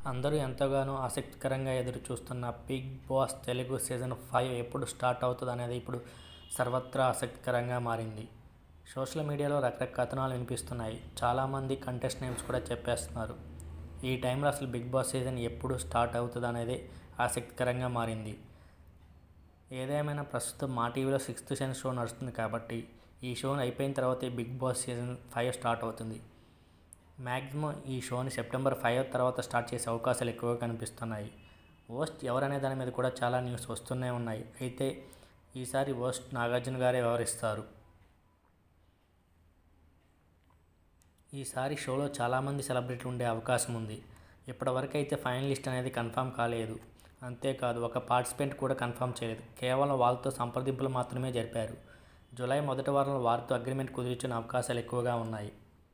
అందరూ ఎంతగానో ఆసక్తికరంగా ఎదురు చూస్తున్న big boss Telugu season five ఎప్పుడు స్టార్ట్ అవుతుంది అనేది ఇప్పుడు సర్వత్రా ఆసక్తికరంగా మారింది సోషల్ మీడియాలో రకరకాల కథనాలు వినిపిస్తున్నాయి చాలామంది కంటెస్ట్ నేమ్స్ కూడా చెప్పేస్తున్నారు ఈ టైంలో అసలు బిగ్ బాస్ సీజన్ ఎప్పుడు స్టార్ట్ అవుతుంది అనేది ఆసక్తికరంగా మారింది ఏదేమైనా ప్రస్తుతం మా టీవీలో సిక్స్త్ సెన్స్ షో నడుస్తుంది కాబట్టి ఈ షోని అయిపోయిన తర్వాత ఈ big boss season five start అవుతుంది మ్యాక్సిమం ఈ షోని సెప్టెంబర్ ఫైవ్ తర్వాత స్టార్ట్ చేసే అవకాశాలు ఎక్కువగా కనిపిస్తున్నాయి ఓస్ట్ ఎవరనే దాని మీద కూడా చాలా న్యూస్ వస్తూనే ఉన్నాయి అయితే ఈసారి ఓస్ట్ నాగార్జున గారే వ్యవహరిస్తారు ఈసారి షోలో చాలామంది సెలబ్రిటీలు ఉండే అవకాశం ఉంది ఇప్పటివరకు అయితే ఫైనలిస్ట్ అనేది కన్ఫర్మ్ కాలేదు అంతేకాదు ఒక పార్టిసిపెంట్ కూడా కన్ఫర్మ్ చేయలేదు కేవలం వాళ్ళతో సంప్రదింపులు మాత్రమే జరిపారు జూలై మొదటి వారంలో వారితో అగ్రిమెంట్ కుదిరించిన అవకాశాలు ఎక్కువగా ఉన్నాయి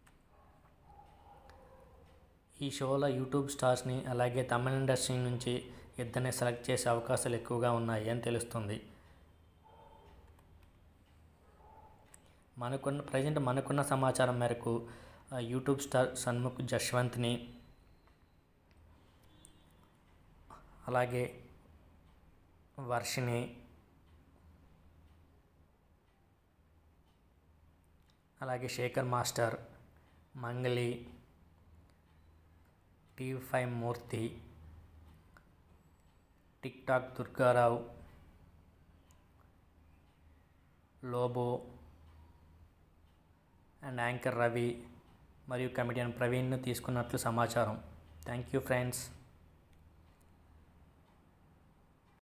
ఈ షోలో యూట్యూబ్ స్టార్స్ని అలాగే తమిళ ఇండస్ట్రీ నుంచి ఇద్దరిని సెలెక్ట్ చేసే అవకాశాలు ఎక్కువగా ఉన్నాయి అని తెలుస్తుంది మనకున్న ప్రజెంట్ మనకున్న సమాచారం మేరకు ఆ, యూట్యూబ్ స్టార్ సన్ముఖ్ జశ్వంత్ని అలాగే వర్షిని అలాగే Shekar master Mangli TV five Murthy tik tok Durgarao Lobo and anchor Ravi మరియు కమెడియన్ ప్రవీణ్ను తీసుకున్నట్లు సమాచారం థ్యాంక్ యూ ఫ్రెండ్స్